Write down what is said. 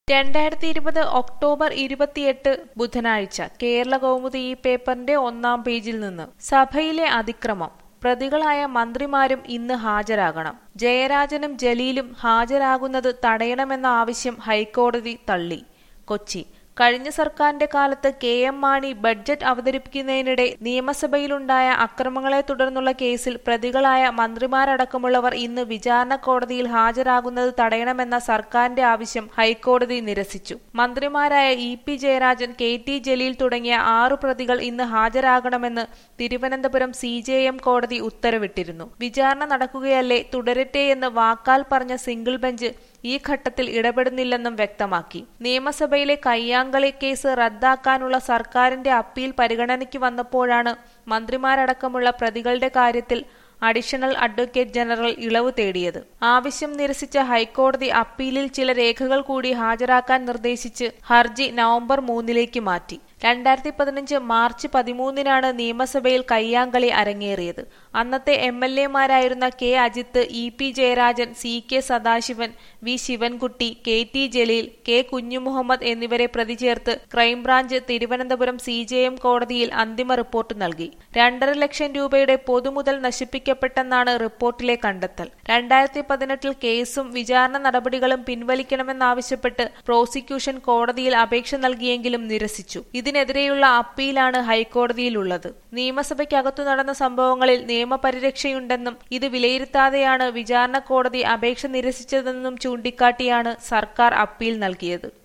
രണ്ടായിരത്തി ഇരുപത് ഒക്ടോബർ ഇരുപത്തിയെട്ട് ബുധനാഴ്ച കേരള കൗമുദി ഈ പേപ്പറിന്റെ ഒന്നാം പേജിൽ നിന്ന് സഭയിലെ അതിക്രമം പ്രതികളായ മന്ത്രിമാരും ഇന്ന് ഹാജരാകണം ജയരാജനും ജലീലും ഹാജരാകുന്നത് തടയണമെന്ന ആവശ്യം ഹൈക്കോടതി തള്ളി കൊച്ചി കഴിഞ്ഞ സർക്കാരിന്റെ കാലത്ത് കെ എം മാണി ബഡ്ജറ്റ് അവതരിപ്പിക്കുന്നതിനിടെ നിയമസഭയിലുണ്ടായ അക്രമങ്ങളെ തുടർന്നുള്ള കേസിൽ പ്രതികളായ മന്ത്രിമാരടക്കമുള്ളവർ ഇന്ന് വിചാരണ കോടതിയിൽ ഹാജരാകുന്നത് തടയണമെന്ന സർക്കാരിന്റെ ആവശ്യം ഹൈക്കോടതി നിരസിച്ചു മന്ത്രിമാരായ E P Jayarajan K T Jaleel തുടങ്ങിയ ആറു പ്രതികൾ ഇന്ന് ഹാജരാകണമെന്ന് തിരുവനന്തപുരം സി ജെ എം കോടതി ഉത്തരവിട്ടിരുന്നു വിചാരണ നടക്കുകയല്ലേ തുടരട്ടെയെന്ന് വാക്കാൽ പറഞ്ഞ സിംഗിൾ ബെഞ്ച് ഈ ഘട്ടത്തിൽ ഇടപെടുന്നില്ലെന്നും വ്യക്തമാക്കി നിയമസഭയിലെ കയ്യാങ്കളി കേസ് റദ്ദാക്കാനുള്ള സർക്കാരിന്റെ അപ്പീൽ പരിഗണനയ്ക്ക് വന്നപ്പോഴാണ് മന്ത്രിമാരടക്കമുള്ള പ്രതികളുടെ കാര്യത്തിൽ അഡീഷണൽ അഡ്വക്കേറ്റ് ജനറൽ ഇളവ് തേടിയത് ആവശ്യം നിരസിച്ച ഹൈക്കോടതി അപ്പീലിൽ ചില രേഖകൾ കൂടി ഹാജരാക്കാൻ നിർദ്ദേശിച്ച് ഹർജി നവംബർ മൂന്നിലേക്ക് മാറ്റി രണ്ടായിരത്തി പതിനഞ്ച് മാർച്ച് പതിമൂന്നിനാണ് നിയമസഭയിൽ കയ്യാങ്കളി അരങ്ങേറിയത് അന്നത്തെ എം എൽ എമാരായിരുന്ന K Ajith E P Jayarajan C K Sadasivan V Sivankutty K T Jaleel K Kunhumuhammed എന്നിവരെ പ്രതി ചേർത്ത് crime branch Thiruvananthapuram C J M കോടതിയിൽ അന്തിമ റിപ്പോർട്ട് നൽകി രണ്ടര ലക്ഷം രൂപയുടെ പൊതുമുതൽ നശിപ്പിക്കപ്പെട്ടെന്നാണ് റിപ്പോർട്ടിലെ കണ്ടെത്തൽ രണ്ടായിരത്തി പതിനെട്ടിൽ കേസും വിചാരണ നടപടികളും പിൻവലിക്കണമെന്നാവശ്യപ്പെട്ട് പ്രോസിക്യൂഷൻ കോടതിയിൽ അപേക്ഷ നൽകിയെങ്കിലും നിരസിച്ചു ഇതിനെതിരെയുള്ള അപ്പീലാണ് ഹൈക്കോടതിയിലുള്ളത് നിയമസഭയ്ക്കകത്തു നടന്ന സംഭവങ്ങളിൽ നിയമപരിരക്ഷയുണ്ടെന്നും ഇത് വിലയിരുത്താതെയാണ് വിചാരണ കോടതി അപേക്ഷ നിരസിച്ചതെന്നും ചൂണ്ടിക്കാട്ടിയാണ് സർക്കാർ അപ്പീൽ നൽകിയത്